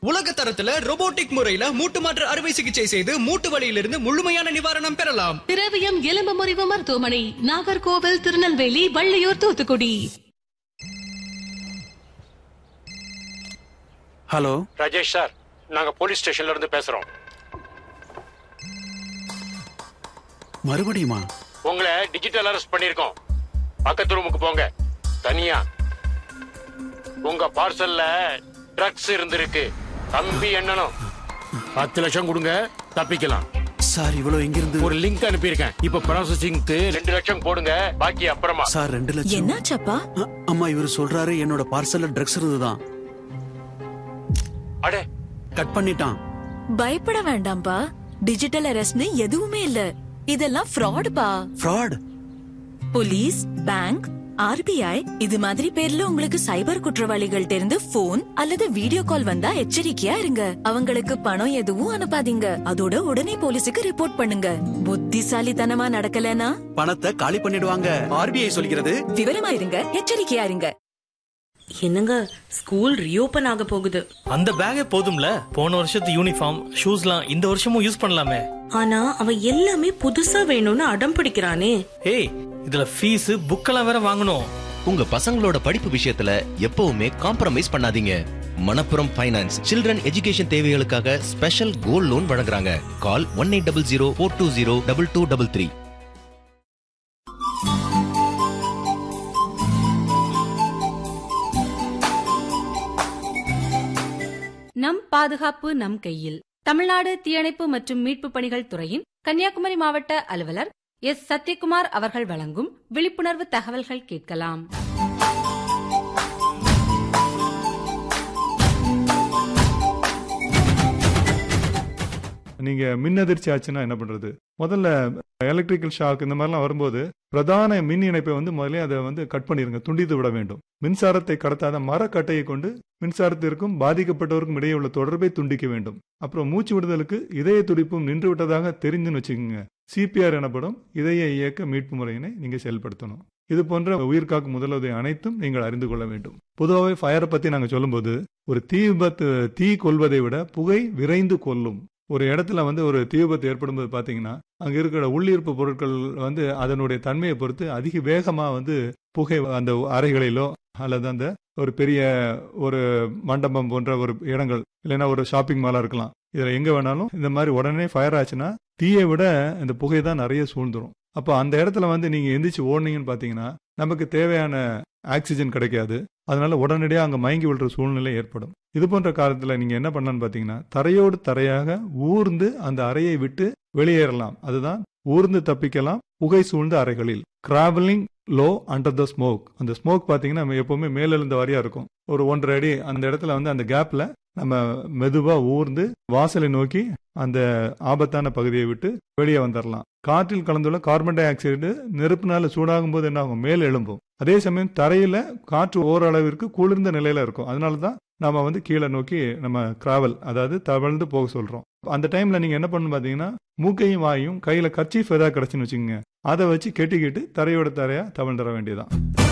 உலக தரத்துல robotic முறையில மூட்டு மாற்று அறுவை சிகிச்சை செய்து மூட்டு வலியிலிருந்து முழுமையான நிவாரணம் பெறலாம் திரவியம் எலும்பு முறிவு மருத்துவமனை நாகர்கோவில் திருநெல்வேலி வள்ளியூர் தூத்துக்குடி ஹலோ ராஜேஷ் சார் நாங்க போலீஸ் ஸ்டேஷன்ல இருந்து பேசுறோம் மறுபடியுமா உங்களை டிஜிட்டல் அரெஸ்ட் பண்ணிருக்கோம் பக்கத்து ரூமுக்கு போங்க தனியா உங்க பார்சல்ல ட்ரக்ஸ் இருந்திருக்கு தம்பி என்னனும் பத்து லட்சம் கொடுங்க தப்பிக்கலாம் சார் இவ்வளவு எங்கிருந்து ஒரு லிங்க் அனுப்பியிருக்கேன் இப்ப ப்ராசஸிங்க்கு ரெண்டு லட்சம் போடுங்க பாக்கி அப்புறமா சார் ரெண்டு லட்சம் என்னாச்சப்பா அ- அம்மா இவர் சொல்றாரு என்னோட பார்சல்ல ட்ரக்ஸ் இருந்துதான் அடே கட் பண்ணிட்டான் பயப்பட வேண்டாம்ப்பா டிஜிட்டல் அரெஸ்ட்னு எதுவுமே இல்ல இதெல்லாம் ஃப்ராடுப்பா ஃப்ராட் போலீஸ் பேங்க் ஆர்பிஐ இது மாதிரி பேர்ல உங்களுக்கு சைபர் குற்றவாளிகள் இருந்து போன் அல்லது வீடியோ கால் வந்தா எச்சரிக்கையா இருங்க அவங்களுக்கு பணம் எதுவும் அனுப்பாதீங்க அதோட உடனே போலீஸுக்கு ரிப்போர்ட் பண்ணுங்க புத்திசாலித்தனமா நடக்கலனா பணத்தை காலி பண்ணிடுவாங்க ஆர்பிஐ சொல்கிறது விவரமா இருங்க எச்சரிக்கையா இருங்க என்னங்க ஸ்கூல் ரீஓபன் ஆக போகுது அந்த பேக்கே போதும்ல போன வருஷத்து யூனிஃபார்ம் ஷூஸ்லாம் இந்த வருஷமும் யூஸ் பண்ணலாமே ஆனா அவன் எல்லாமே புதுசா வேணும்னு அடம் பிடிக்கிறானே ஏய் இதுல ஃபீஸ் புக்கெல்லாம் வேற வாங்கணும் உங்க பசங்களோட படிப்பு விஷயத்துல எப்பவுமே காம்ப்ரமைஸ் பண்ணாதீங்க மணப்புரம் ஃபைனான்ஸ் சில்ட்ரன் எஜுகேஷன் தேவைகளுக்காக ஸ்பெஷல் கோல்ட் லோன் வழங்குறாங்க call one eight double zero four two zero double two double three நம் பாதுகாப்பு நம் கையில் தமிழ்நாடு தீயணைப்பு மற்றும் மீட்பு பணிகள் துறையின் கன்னியாகுமரி மாவட்ட அலுவலர் எஸ் சத்யகுமார் அவர்கள் வழங்கும் விழிப்புணர்வு தகவல்கள் கேட்கலாம் நீங்க மின் அதிர்ச்சி ஆச்சுன்னா என்ன பண்றது முதல்ல எலக்ட்ரிக்கல் ஷாக் இந்த மாதிரிலாம் வரும்போது பிரதான மின் இணைப்பை வந்து முதல்ல அதை வந்து கட் பண்ணிருங்க துண்டித்து விட வேண்டும் மின்சாரத்தை கடத்தாத மரக்கட்டையை கொண்டு மின்சாரத்திற்கும் பாதிக்கப்பட்டவருக்கும் இடையே உள்ள தொடர்பை துண்டிக்க வேண்டும் அப்புறம் மூச்சு விடுதலுக்கு இதய துடிப்பும் நின்று விட்டதாக தெரிஞ்சுன்னு வச்சுக்கோங்க சிபிஆர் எனப்படும் இதய இயக்க மீட்பு முறையினை நீங்க செயல்படுத்தணும் இது போன்ற உயிர்காக்கும் முதலுதவி அனைத்தும் நீங்கள் அறிந்து கொள்ள வேண்டும் பொதுவாகவே ஃபயரை பத்தி நாங்க சொல்லும்போது ஒரு தீ விபத்து தீ கொல்வதை விட புகை விரைந்து கொல்லும் ஒரு இடத்துல வந்து ஒரு தீ விபத்து ஏற்படும் போது பாத்தீங்கன்னா அங்க இருக்கிற உள்ளீர்ப்பு பொருட்கள் வந்து அதனுடைய தன்மையை பொறுத்து அதிக வேகமா வந்து புகை அந்த அறைகளிலோ அல்லது அந்த ஒரு பெரிய ஒரு மண்டபம் போன்ற ஒரு இடங்கள் இல்லைன்னா ஒரு ஷாப்பிங் மாலா இருக்கலாம் இதுல எங்க வேணாலும் இந்த மாதிரி உடனே ஃபயர் ஆச்சுன்னா தீயை விட இந்த புகை தான் நிறைய சூழ்ந்துரும் அப்போ அந்த இடத்துல வந்து நீங்க எந்திரிச்சு ஓடுனீங்கன்னு பாத்தீங்கன்னா நமக்கு தேவையான ஆக்சிஜன் கிடைக்காது அதனால உடனடியாக அங்கே மயங்கி விழுற சூழ்நிலை ஏற்படும் இது போன்ற காலத்தில் நீங்கள் என்ன பண்ணலான்னு பார்த்தீங்கன்னா தரையோடு தரையாக ஊர்ந்து அந்த அறையை விட்டு வெளியேறலாம் அதுதான் ஊர்ந்து தப்பிக்கலாம் புகை சூழ்ந்த அறைகளில் travelling low under the smoke அந்த ஸ்மோக் பார்த்தீங்கன்னா நம்ம எப்பவுமே மேலெழுந்த வாரியா இருக்கும் ஒரு ஒன்றரை அடி அந்த இடத்துல வந்து அந்த கேப்ல நம்ம மெதுவா ஊர்ந்து வாசலை நோக்கி அந்த ஆபத்தான பகுதியை விட்டு வெளியே வந்துடலாம் காற்றில் கலந்துள்ள கார்பன் டை ஆக்சைடு நெருப்புனால சூடாகும் போது என்ன ஆகும் மேல் எழும்பும் அதே சமயம் தரையில காற்று ஓரளவிற்கு குளிர்ந்த நிலையில இருக்கும் அதனால தான் நாம வந்து கீழே நோக்கி நம்ம டிராவல் அதாவது தவழ்ந்து போக சொல்றோம் அந்த டைம்ல நீங்க என்ன பண்ணணும் பாத்தீங்கன்னா மூக்கையும் வாயும் கையில கர்ச்சீஃப் ஏதாவது கிடைச்சுன்னு வச்சுக்கோங்க அதை வச்சு கெட்டிக்கிட்டு தரையோட தரையா தவழ்ந்துட வேண்டியதான்